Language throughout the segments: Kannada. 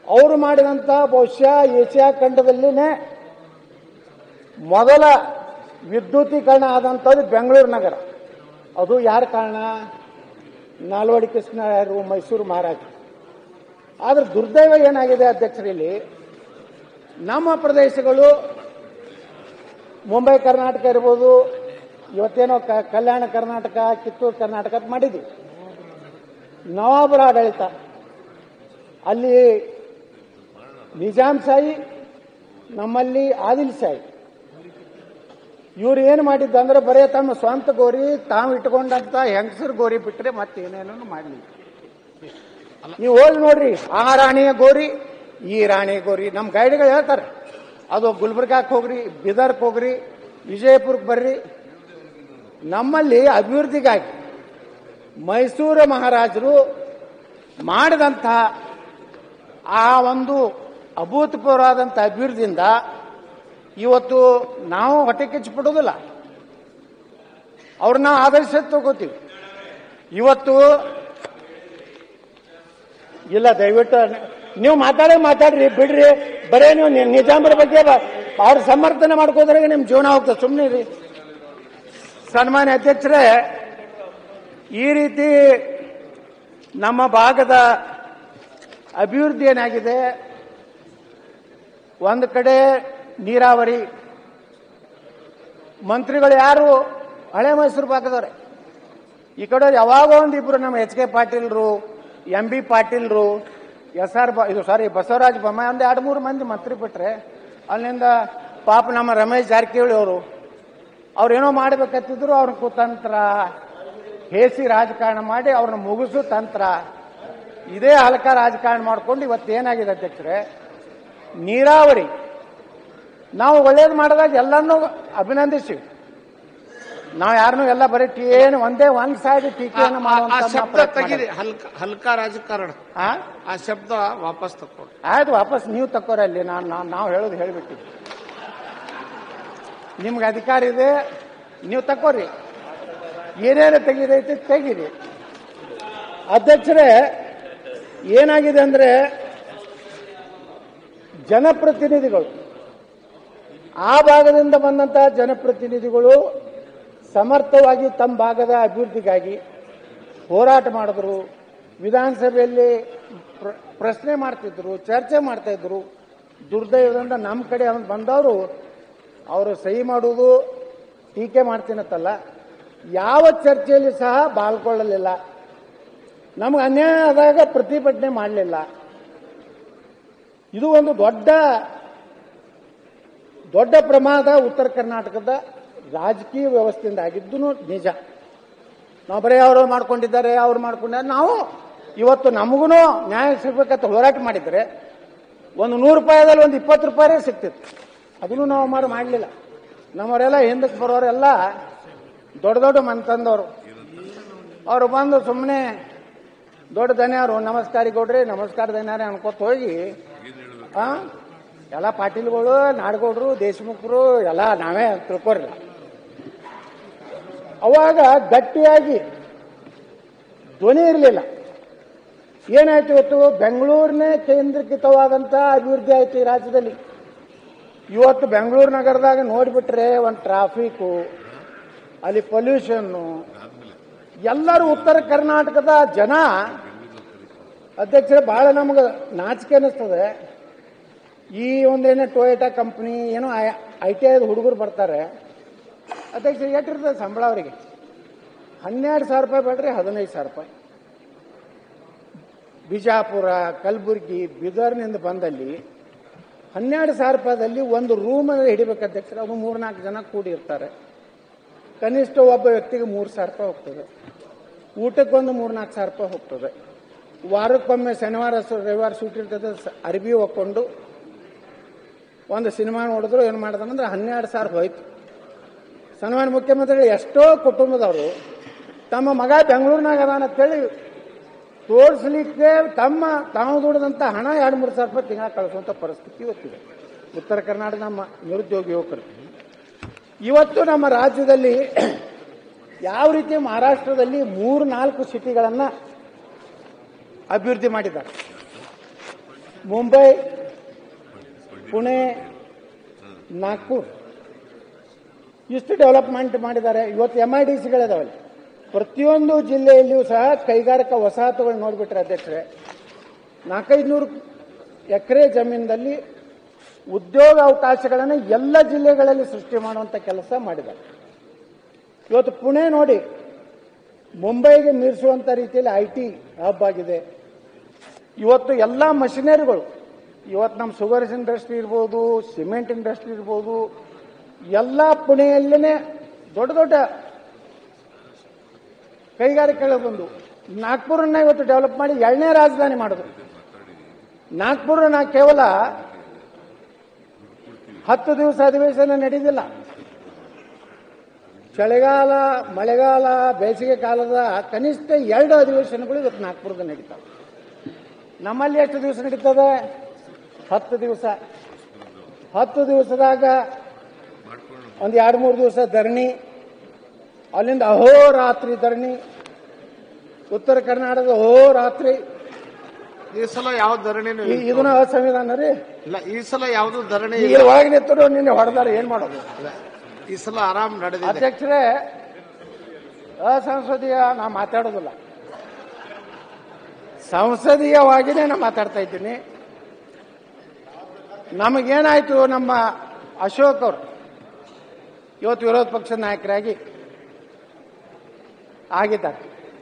ಅವರು ಮಾಡಿದಂಥ ಬಹುಶಃ ಏಷ್ಯಾ ಖಂಡದಲ್ಲಿನೇ ಮೊದಲ ವಿದ್ಯುತೀಕರಣ ಆದಂಥದ್ದು ಬೆಂಗಳೂರು ನಗರ ಅದು ಯಾರ ಕಾರಣ ನಾಲ್ವಡಿ ಕೃಷ್ಣ ಯಾರು ಮೈಸೂರು ಮಹಾರಾಜ ಆದ್ರೆ ದುರ್ದೈವ ಏನಾಗಿದೆ ಅಧ್ಯಕ್ಷರಲ್ಲಿ ನಮ್ಮ ಪ್ರದೇಶಗಳು ಮುಂಬೈ ಕರ್ನಾಟಕ ಇರ್ಬೋದು ಇವತ್ತೇನೋ ಕ- ಕಲ್ಯಾಣ ಕರ್ನಾಟಕ ಕಿತ್ತೂರು ಕರ್ನಾಟಕ ಅಂತ ಮಾಡಿದ್ವಿ ನವಾಬರ ಆಡಳಿತ ಅಲ್ಲಿ ನಿಜಾಮ್ ಶಾಹಿ ನಮ್ಮಲ್ಲಿ ಆದಿಲ್ ಶಾಹಿ ಇವ್ರು ಏನು ಮಾಡಿದ್ದು ಅಂದ್ರೆ ಬರೇ ತಮ್ಮ ಸ್ವಂತ ಗೋರಿ ತಾವು ಇಟ್ಕೊಂಡಂತ ಹೆಂಗಸರು ಗೋರಿ ಬಿಟ್ರೆ ಮತ್ತೇನೇನೂ ಮಾಡಲಿಲ್ಲ ನೀವು ಹೋಗಿ ನೋಡ್ರಿ ಆ ರಾಣಿಯ ಗೋರಿ ಈ ರಾಣಿಯ ಗೋರಿ ನಮ್ಮ ಗೈಡ್ಗಳು ಹೇಳ್ತಾರೆ ಅದು ಗುಲ್ಬರ್ಗಾಕ್ಕೆ ಹೋಗ್ರಿ ಬೀದರ್ಗೆ ಹೋಗ್ರಿ ವಿಜಯಪುರಕ್ಕೆ ಬರ್ರಿ ನಮ್ಮಲ್ಲಿ ಅಭಿವೃದ್ಧಿಗಾಗಿ ಮೈಸೂರು ಮಹಾರಾಜರು ಮಾಡಿದಂತಹ ಆ ಒಂದು ಅಭೂತಪೂರ್ವವಾದಂಥ ಅಭಿವೃದ್ಧಿಯಿಂದ ಇವತ್ತು ನಾವು ಹೊಟ್ಟೆ ಕಿಚ್ಚಿಬಿಡೋದಿಲ್ಲ ಅವ್ರನ್ನ ಆದರ್ಶ ತಗೋತೀವಿ ಇವತ್ತು ಇಲ್ಲ ದಯವಿಟ್ಟು ನೀವು ಮಾತಾಡೇ ಮಾತಾಡ್ರಿ ಬಿಡ್ರಿ ಬರೇ ನೀವು ನಿ- ನಿಜಾಮರ ಬಗ್ಗೆ ಬ- ಅವ್ರ ಸಮರ್ಥನೆ ಮಾಡ್ಕೋದ್ರಾಗ ನಿಮ್ ಜೀವನ ಹೋಗ್ತದೆ ಸುಮ್ಮನೆ ರೀ ಸನ್ಮಾನ್ಯ ಅಧ್ಯಕ್ಷರೇ ಈ ರೀತಿ ನಮ್ಮ ಭಾಗದ ಅಭಿವೃದ್ಧಿ ಏನಾಗಿದೆ ಒಂದು ಕಡೆ ನೀರಾವರಿ ಮಂತ್ರಿಗಳು ಯಾರು ಹಳೆ ಮೈಸೂರು ಭಾಗದವ್ರೆ ಈ ಕಡೆ ಯಾವಾಗೋ ಒಂದು ಇಬ್ರು ನಮ್ಮ ಎಚ್ ಕೆ ಪಾಟೀಲ್ರು ಎಂ ಬಿ ಪಾಟೀಲ್ರು ಎಸ್ ಆರ್ ಇದು ಸಾರಿ ಬಸವರಾಜ ಬೊಮ್ಮಾಯಿ ಒಂದು ಎರಡು ಮೂರು ಮಂದಿ ಮಂತ್ರಿ ಬಿಟ್ರೆ ಅಲ್ಲಿಂದ ಪಾಪ ನಮ್ಮ ರಮೇಶ್ ಜಾರಕಿಹೊಳಿ ಅವರು ಅವ್ರೇನೋ ಮಾಡ್ಬೇಕತ್ತಿದ್ರು ಅವ್ರ ಕುತಂತ್ರ ಹೇಸಿ ರಾಜಕಾರಣ ಮಾಡಿ ಅವ್ರನ್ನ ಮುಗಿಸು ತಂತ್ರ ಇದೇ ಹಲಕ ರಾಜಕಾರಣ ಮಾಡ್ಕೊಂಡು ಇವತ್ತೇನಾಗಿದೆ ಅಧ್ಯಕ್ಷರೇ ನೀರಾವರಿ ನಾವು ಒಳ್ಳೇದು ಮಾಡಿದಾಗ ಎಲ್ಲರನ್ನೂ ಅಭಿನಂದಿಸಿವಿ ನಾವು ಯಾರನ್ನೂ ಎಲ್ಲ ಬರೀ ಟೀ ಏನು ಒಂದೇ ಒಂದ್ ಸೈಡ್ ಟೀಕೆಯನ್ನು ಆ- ಆ- ಆ ಮಾಡುವಂತ ಶಬ್ದ ಪ್ರಯತ್ನ ತೆಗೀರಿ ಮಾಡಿಲ್ಲ. ಹಲ್ಕ ಹಲ್ಕ ರಾಜಕಾರಣ ಆ? ಆ ಶಬ್ದ ವಾಪಸ್ ತಕ್ಕೊಡಿ ಆಯ್ತು ವಾಪಸ್ ನೀವು ತಕ್ಕೋರಿ ಅಲ್ಲಿ ನಾನು ನಾವು ನಾವು ಹೇಳೋದು ಹೇಳ್ಬಿಟ್ಟು ನಿಮ್ಗೆ ಅಧಿಕಾರ ಇದೆ ನೀವು ತಕ್ಕೋರಿ ಏನೇನು ತೆಗಿದೈತಿ ತೆಗೀರಿ ಅಧ್ಯಕ್ಷರೇ ಏನಾಗಿದೆ ಅಂದ್ರೆ ಜನಪ್ರತಿನಿಧಿಗಳು ಆ ಭಾಗದಿಂದ ಬಂದಂತಹ ಜನಪ್ರತಿನಿಧಿಗಳು ಸಮರ್ಥವಾಗಿ ತಮ್ಮ ಭಾಗದ ಅಭಿವೃದ್ಧಿಗಾಗಿ ಹೋರಾಟ ಮಾಡಿದ್ರು ವಿಧಾನಸಭೆಯಲ್ಲಿ ಪ್ರ- ಪ್ರಶ್ನೆ ಮಾಡ್ತಿದ್ರು ಚರ್ಚೆ ಮಾಡ್ತಾ ಇದ್ರು ದುರ್ದೈವದಿಂದ ನಮ್ಮ ಕಡೆ ಅವ್ನು ಬಂದವರು ಅವರು ಸಹಿ ಮಾಡುವುದು ಟೀಕೆ ಮಾಡ್ತೀನತ್ತಲ್ಲ ಯಾವ ಚರ್ಚೆಯಲ್ಲಿ ಸಹ ಪಾಲ್ಗೊಳ್ಳಲಿಲ್ಲ ನಮ್ಗೆ ಅನ್ಯಾಯ ಆದಾಗ ಪ್ರತಿಭಟನೆ ಮಾಡಲಿಲ್ಲ ಇದು ಒಂದು ದೊಡ್ಡ ದೊಡ್ಡ ಪ್ರಮಾದ ಉತ್ತರ ಕರ್ನಾಟಕದ ರಾಜಕೀಯ ವ್ಯವಸ್ಥೆಯಿಂದ ಆಗಿದ್ದು ನಿಜ ನಾವು ಬರೀ ಅವರು ಮಾಡ್ಕೊಂಡಿದ್ದಾರೆ ಅವ್ರು ಮಾಡ್ಕೊಂಡಿದ್ದಾರೆ ನಾವು ಇವತ್ತು ನಮಗೂ ನ್ಯಾಯ ಸಿಗ್ಬೇಕಂತ ಹೋರಾಟ ಮಾಡಿದ್ರೆ ಒಂದು ನೂರು ರೂಪಾಯಿದಲ್ಲಿ ಒಂದು ಇಪ್ಪತ್ತು ರೂಪಾಯಿ ಸಿಗ್ತಿತ್ತು ಅದನ್ನು ನಾವು ಮಾಡಿ ಮಾಡಲಿಲ್ಲ ನಮ್ಮವರೆಲ್ಲ ಹಿಂದಕ್ಕೆ ಬರೋರೆಲ್ಲ ದೊಡ್ಡ ದೊಡ್ಡ ಮಂತಂದವರು ಅವರು ಬಂದು ಸುಮ್ಮನೆ ದೊಡ್ಡ ದನಿಯವರು ನಮಸ್ಕಾರಿ ಗೌಡ್ರಿ ನಮಸ್ಕಾರ ದನಿಯಾರೆ ಅನ್ಕೋತ ಹೋಗಿ ಆ ಎಲ್ಲ ಪಾಟೀಲ್ಗಳು ನಾಡಗೌಡರು ದೇಶಮುಖರು ಎಲ್ಲ ನಾವೇ ತಿಳ್ಕೊರಿ ಅವಾಗ ಗಟ್ಟಿಯಾಗಿ ಧ್ವನಿ ಇರಲಿಲ್ಲ ಏನಾಯ್ತು ಇವತ್ತು ಬೆಂಗಳೂರಿನೇ ಕೇಂದ್ರೀಕೃತವಾದಂತ ಅಭಿವೃದ್ಧಿ ಆಯ್ತು ಈ ರಾಜ್ಯದಲ್ಲಿ ಇವತ್ತು ಬೆಂಗಳೂರು ನಗರದಾಗ ನೋಡಿಬಿಟ್ರೆ ಒಂದು ಟ್ರಾಫಿಕ್ಕು ಅಲ್ಲಿ ಪೊಲ್ಯೂಷನ್ನು ಎಲ್ಲರೂ ಉತ್ತರ ಕರ್ನಾಟಕದ ಜನ ಅಧ್ಯಕ್ಷರೇ ಬಹಳ ನಮ್ಗೆ ನಾಚಿಕೆ ಅನ್ನಿಸ್ತದೆ ಈ ಒಂದೇನೋ ಟೊಯೋಟಾ ಕಂಪ್ನಿ ಏನೋ ಐ ಟಿ ಐದ ಹುಡುಗರು ಬರ್ತಾರೆ ಅಧ್ಯಕ್ಷ ಎಷ್ಟಿರ್ತದೆ ಸಂಬಳ ಅವರಿಗೆ ಹನ್ನೆರಡು ಸಾವಿರ ರೂಪಾಯಿ ಬೇಡ್ರಿ ಹದಿನೈದು ಸಾವಿರ ರೂಪಾಯಿ ಬಿಜಾಪುರ ಕಲಬುರಗಿ ಬೀದರ್ನಿಂದ ಬಂದಲ್ಲಿ ಹನ್ನೆರಡು ಸಾವಿರ ರೂಪಾಯಿದಲ್ಲಿ ಒಂದು ರೂಮ್ ಹಿಡಿಬೇಕು ಅಧ್ಯಕ್ಷರ ಅದು ಮೂರ್ನಾಲ್ಕು ಜನ ಕೂಡಿರ್ತಾರೆ ಕನಿಷ್ಠ ಒಬ್ಬ ವ್ಯಕ್ತಿಗೆ ಮೂರು ಸಾವಿರ ರೂಪಾಯಿ ಹೋಗ್ತದೆ ಊಟಕ್ಕೊಂದು ಮೂರ್ನಾಲ್ಕು ಸಾವಿರ ರೂಪಾಯಿ ಹೋಗ್ತದೆ ವಾರಕ್ಕೊಮ್ಮೆ ಶನಿವಾರ ಸು- ರವಿವಾರ ಸೂಟಿ ಇರ್ತದೆ ಸ- ಅರ್ಬಿ ಹಾಕೊಂಡು ಒಂದು ಸಿನಿಮಾ ನೋಡಿದ್ರು ಏನು ಮಾಡಿದ್ರೆ ಹನ್ನೆರಡು ಸಾವಿರ ಹೋಯ್ತು ಸನ್ಮಾನ್ಯ ಮುಖ್ಯಮಂತ್ರಿ ಎಷ್ಟೋ ಕುಟುಂಬದವರು ತಮ್ಮ ಮಗ ಬೆಂಗಳೂರಿನಾಗ ಅದಾನ ಅಂತೇಳಿ ತೋರಿಸ್ಲಿಕ್ಕೆ ತಮ್ಮ ತಾವು ದುಡಿದಂತ ಹಣ ಎರಡು ಮೂರು ಸಾವಿರ ರೂಪಾಯಿ ತಿಂಗಳ ಕಳಿಸುವಂತ ಪರಿಸ್ಥಿತಿ ಇವತ್ತಿದೆ ಉತ್ತರ ಕರ್ನಾಟಕ ನಮ್ಮ ನಿರುದ್ಯೋಗಿ ಯುವಕರು ಇವತ್ತು ನಮ್ಮ ರಾಜ್ಯದಲ್ಲಿ ಯಾವ ರೀತಿ ಮಹಾರಾಷ್ಟ್ರದಲ್ಲಿ ಮೂರು ನಾಲ್ಕು ಸಿಟಿಗಳನ್ನ ಅಭಿವೃದ್ಧಿ ಮಾಡಿದ್ದಾರೆ ಮುಂಬೈ ಪುಣೆ ನಾಗ್ಪುರ್ ಇಷ್ಟು ಡೆವಲಪ್ಮೆಂಟ್ ಮಾಡಿದ್ದಾರೆ ಇವತ್ತು ಎಂ ಐ ಡಿ ಸಿಗಳಿದಾವಲ್ಲಿ ಪ್ರತಿಯೊಂದು ಜಿಲ್ಲೆಯಲ್ಲಿಯೂ ಸಹ ಕೈಗಾರಿಕಾ ವಸಾಹತುಗಳು ನೋಡಿಬಿಟ್ರೆ ಅಧ್ಯಕ್ಷರೇ ನಾಲ್ಕೈದು ನೂರು ಎಕರೆ ಜಮೀನಿನಲ್ಲಿ ಉದ್ಯೋಗ ಅವಕಾಶಗಳನ್ನು ಎಲ್ಲ ಜಿಲ್ಲೆಗಳಲ್ಲಿ ಸೃಷ್ಟಿ ಮಾಡುವಂಥ ಕೆಲಸ ಮಾಡಿದ್ದಾರೆ ಇವತ್ತು ಪುಣೆ ನೋಡಿ ಮುಂಬೈಗೆ ಮೀರಿಸುವಂಥ ರೀತಿಯಲ್ಲಿ ಐ ಟಿ ಹಬ್ ಆಗಿದೆ ಇವತ್ತು ಎಲ್ಲ ಮಷಿನರಿಗಳು ಇವತ್ತು ನಮ್ಮ ಶುಗರ್ಸ್ ಇಂಡಸ್ಟ್ರಿ ಇರ್ಬೋದು ಸಿಮೆಂಟ್ ಇಂಡಸ್ಟ್ರಿ ಇರ್ಬೋದು ಎಲ್ಲ ಪುಣೆಯಲ್ಲೇ ದೊಡ್ಡ ದೊಡ್ಡ ಕೈಗಾರಿಕೆಗಳು ಬಂದು ನಾಗ್ಪುರನ್ನ ಇವತ್ತು ಡೆವಲಪ್ ಮಾಡಿ ಎರಡನೇ ರಾಜಧಾನಿ ಮಾಡಿದ್ರು ನಾಗ್ಪುರ ಕೇವಲ ಹತ್ತು ದಿವಸ ಅಧಿವೇಶನ ನಡೆದಿಲ್ಲ ಚಳಿಗಾಲ ಮಳೆಗಾಲ ಬೇಸಿಗೆ ಕಾಲದ ಕನಿಷ್ಠ ಎರಡು ಅಧಿವೇಶನಗಳು ಇವತ್ತು ನಾಗ್ಪುರದ ನಡೀತಾವೆ ನಮ್ಮಲ್ಲಿ ಎಷ್ಟು ದಿವಸ ನಡೀತದೆ ಹತ್ತು ದಿವಸ ಹತ್ತು ದಿವಸದಾಗ ಒಂದು ಎರಡು ಮೂರು ದಿವಸ ಧರಣಿ ಅಲ್ಲಿಂದ ಅಹೋರಾತ್ರಿ ಧರಣಿ ಉತ್ತರ ಕರ್ನಾಟಕದ ಅಹೋರಾತ್ರಿ ಈ ಸಲ ಯಾವ ಧರಣಿನೂ ಈ- ಇದನ್ನ ಅಸಂವಿಧಾನ ರೀ ಇಲ್ಲ ಈ ಸಲ ಯಾವುದು ಧರಣಿ ಈಗ ಇಲ್ಲ ಒಳಗೆ ನಿಂತರು ನಿನ್ನೆ ಹೊಡೆದಾರೆ ಏನ್ ಮಾಡೋದು ಈ ಸಲ ಆರಾಮ್ ನಡೆದಿದೆ ಅಧ್ಯಕ್ಷರೇ ಅಸಂಸದೀಯ ನಾ ಮಾತಾಡೋದಿಲ್ಲ ಸಂಸದೀಯವಾಗಿನೇ ನಾ ಮಾತಾಡ್ತಾ ಇದ್ದೀನಿ ನಮಗೇನಾಯ್ತು ನಮ್ಮ ಅಶೋಕ್ ಅವರು ಇವತ್ತು ವಿರೋಧ ಪಕ್ಷದ ನಾಯಕರಾಗಿ ಆಗಿದ್ದಾರೆ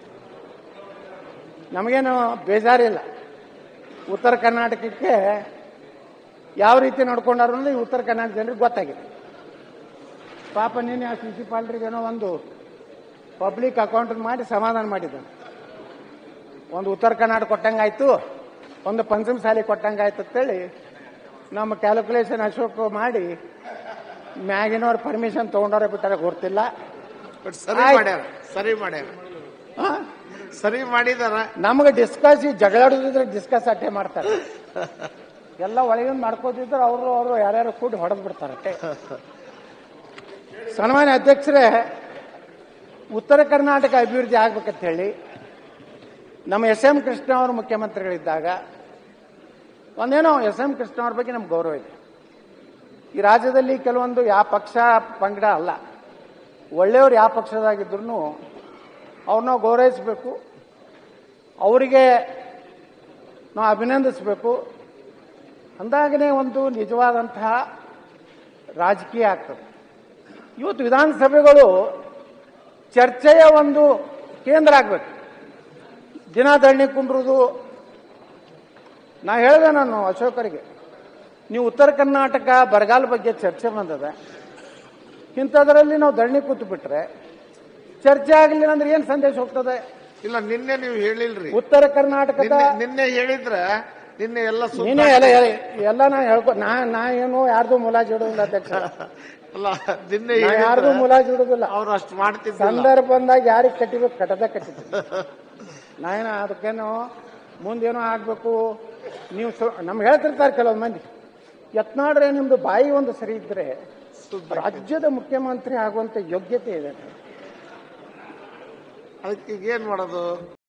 ನಮಗೇನು ಬೇಜಾರಿಲ್ಲ ಉತ್ತರ ಕರ್ನಾಟಕಕ್ಕೆ ಯಾವ ರೀತಿ ನಡ್ಕೊಂಡಾರು ಅನ್ನೋದು ಈ ಉತ್ತರ ಕರ್ನಾಟಕ ಜನರಿಗೆ ಗೊತ್ತಾಗಿದೆ ಪಾಪ ನೀನೆ ಆ ಏನೋ ಒಂದು ಪಬ್ಲಿಕ್ ಅಕೌಂಟ್ ಮಾಡಿ ಸಮಾಧಾನ ಮಾಡಿದ್ದಾನೆ ಒಂದು ಉತ್ತರ ಕರ್ನಾಟಕ ಕೊಟ್ಟಂಗಾಯ್ತು ಒಂದು ಪಂಚಮ ಶಾಲೆ ಕೊಟ್ಟಂಗಾಯ್ತು ಅಂತೇಳಿ ನಮ್ಮ ಕ್ಯಾಲ್ಕುಲೇಷನ್ ಅಶೋಕ್ ಮಾಡಿ ಮ್ಯಾಗಿನವ್ರ ಪರ್ಮಿಷನ್ ತಗೊಂಡವ್ರೆ ಬಿಟ್ಟಾರೆ ಗೊತ್ತಿಲ್ಲ ಬಟ್ ಸರಿ ಆಯ್ತು. ಮಾಡ್ಯಾರ ಸರಿ ಮಾಡ್ಯಾರ ಆ? ಸರಿ ಮಾಡಿದಾರ ನಮಗೆ ಡಿಸ್ಕಸ್ ಜಗಳಾಡೋದಿದ್ರೆ ಡಿಸ್ಕಸ್ ಅಟ್ಟೆ ಮಾಡ್ತಾರೆ ಎಲ್ಲ ಒಳಗಿಂದ ಮಾಡ್ಕೋತಿದ್ರೆ ಅವರು ಅವರು ಯಾರ್ಯಾರು ಕೂಡಿ ಹೊಡೆದು ಬಿಡ್ತಾರೆ ಅಟ್ಟೆ ಸನ್ಮಾನ್ಯ ಅಧ್ಯಕ್ಷರೇ ಉತ್ತರ ಕರ್ನಾಟಕ ಅಭಿವೃದ್ಧಿ ಆಗ್ಬೇಕಂತ ಹೇಳಿ ನಮ್ಮ ಎಸ್ ಎಂ ಕೃಷ್ಣ ಅವರು ಮುಖ್ಯಮಂತ್ರಿಗಳಿದ್ದಾಗ ಒಂದೇನೋ ಎಸ್ ಎಂ ಕೃಷ್ಣ ಅವ್ರ ಬಗ್ಗೆ ನಮ್ಗೆ ಗೌರವ ಇದೆ ಈ ರಾಜ್ಯದಲ್ಲಿ ಕೆಲವೊಂದು ಯಾವ ಪಕ್ಷ ಪಂಗಡ ಅಲ್ಲ ಒಳ್ಳೆಯವರು ಯಾವ ಪಕ್ಷದಾಗಿದ್ರು ಅವ್ರನ್ನ ಗೌರವಿಸಬೇಕು ಅವರಿಗೆ ನಾವು ಅಭಿನಂದಿಸಬೇಕು ಅಂದಾಗನೇ ಒಂದು ನಿಜವಾದಂತಹ ರಾಜಕೀಯ ಆಗ್ತದೆ ಇವತ್ತು ವಿಧಾನಸಭೆಗಳು ಚರ್ಚೆಯ ಒಂದು ಕೇಂದ್ರ ಆಗಬೇಕು ದಿನ ಧರಣಿ ಕುಂಡ್ರುದು ನಾ ಹೇಳಿದೆ ನಾನು ಅಶೋಕರಿಗೆ ನೀವು ಉತ್ತರ ಕರ್ನಾಟಕ ಬರಗಾಲ ಬಗ್ಗೆ ಚರ್ಚೆ ಬಂದದ ಇಂಥದ್ರಲ್ಲಿ ನಾವು ಧರಣಿ ಕೂತು ಬಿಟ್ರೆ ಚರ್ಚೆ ಆಗಲಿಲ್ಲ ಅಂದ್ರೆ ಏನ್ ಸಂದೇಶ ಹೋಗ್ತದೆ ಇಲ್ಲ ನಿನ್ನೆ ನೀವು ಹೇಳಿಲ್ರಿ ಉತ್ತರ ಕರ್ನಾಟಕದ ನಿನ್ನೆ ನಿನ್ನೆ ಹೇಳಿದ್ರ ನಿನ್ನೆ ಎಲ್ಲ ಸುತ್ತ ನೀನೇ ಎಲ್ಲ ಎಲ್ಲ ನಾ ಹೇಳ್ಕೊ ನಾ ನಾ ಏನು ಯಾರ್ದು ಮುಲಾಜ್ ಇಡೋದಿಲ್ಲ ಅಧ್ಯಕ್ಷ ಅಲ್ಲ ನಿನ್ನೆ ನಾ ಯಾರ್ದು ಮುಲಾಜ್ ಇಡೋದಿಲ್ಲ ಅವ್ರು ಅಷ್ಟು ಮಾಡ್ತಿದ್ದಿಲ್ಲ ಸಂದರ್ಭ ಬಂದಾಗ ಯಾರಿಗೆ ಕಟ್ಟಿಬೇಕು ಕಟ್ಟದ ಕಟ್ಟಿದ್ವಿ ನಾ ಏನು ಅದಕ್ಕೇನು ಮುಂದೇನೋ ಆಗ್ಬೇಕು ನೀವು ಸು- ನಮ್ಗೆ ಹೇಳ್ತಿರ್ತಾರೆ ಕೆಲವೊಂದು ಮಂದಿ ಯತ್ನಾಡ್ರೆ ನಿಮ್ದು ಬಾಯಿ ಒಂದು ಸರಿ ಇದ್ರೆ ರಾಜ್ಯದ ಮುಖ್ಯಮಂತ್ರಿ ಆಗುವಂತ ಯೋಗ್ಯತೆ ಇದೆ ಅದಕ್ಕೆ ಈಗ ಏನ್ ಮಾಡೋದು